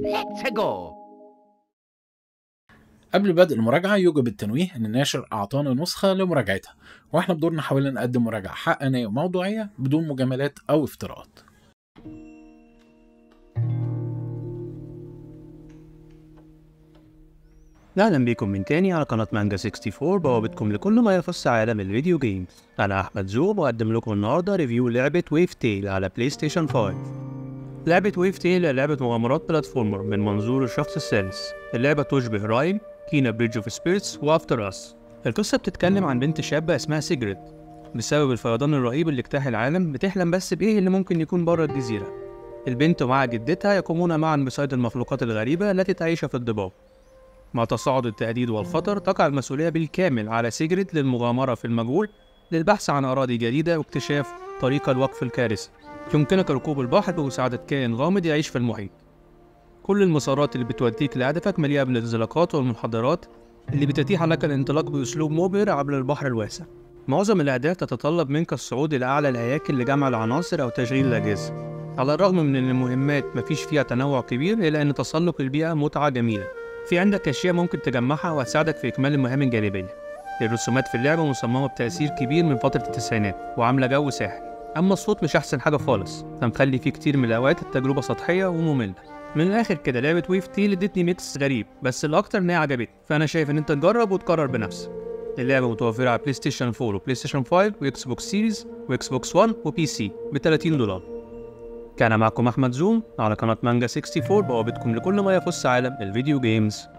Let's go! قبل بدء المراجعة يوجب التنويه إن الناشر أعطانا نسخة لمراجعتها وإحنا بدورنا حاولنا نقدم مراجعة حقانية وموضوعية بدون مجاملات أو افتراءات اهلا بيكم من تاني على قناة مانجا 64 بوابتكم لكل ما يخص عالم الفيديو جيمز انا احمد زوب وأقدم لكم النهارده ريفيو لعبة ويف تيل على بلاي ستيشن 5 لعبة ويف تيل هي لعبة مغامرات بلاتفورمر من منظور الشخص الثالث اللعبة تشبه رايم كينا بريدج اوف سبيريتس وافتر اس القصة بتتكلم عن بنت شابة اسمها سيجريت بسبب الفيضان الرهيب اللي اجتاح العالم بتحلم بس بإيه اللي ممكن يكون بره الجزيرة البنت ومع جدتها يقومون معا بصيد المخلوقات الغريبة التي تعيش في الضباب مع تصاعد التهديد والخطر تقع المسؤولية بالكامل على سيجريت للمغامرة في المجهول للبحث عن أراضي جديدة واكتشاف طريقة لوقف الكارثة يمكنك ركوب البحر بمساعدة كائن غامض يعيش في المحيط كل المسارات اللي بتوديك لهدفك مليئة بالانزلاقات والمنحدرات اللي بتتيح لك الانطلاق بأسلوب مبهر عبر البحر الواسع معظم الأهداف تتطلب منك الصعود إلى أعلى الهياكل لجمع العناصر أو تشغيل الأجهزة على الرغم من أن المهمات مفيش فيها تنوع كبير إلا أن تسلق البيئة متعة جميلة في عندك أشياء ممكن تجمعها وهتساعدك في إكمال المهام الجانبية الرسومات في اللعبة مصممة بتأثير كبير من فترة التسعينات وعاملة جو ساحر أما الصوت مش أحسن حاجة خالص فمخلي فيه كتير من الأوقات التجربة سطحية ومملة من الآخر كده لعبة ويف تيل ادتني ميكس غريب بس الأكتر إن هي عجبتني فأنا شايف إن أنت تجرب وتقرر بنفسك اللعبة متوفرة على بلاي ستيشن 4 وبلاي ستيشن 5 وإكس بوكس سيريز وإكس بوكس 1 وبي سي ب 30 دولار كان معكم أحمد زوم على قناة مانجا 64 بوابتكم لكل ما يخص عالم الفيديو جيمز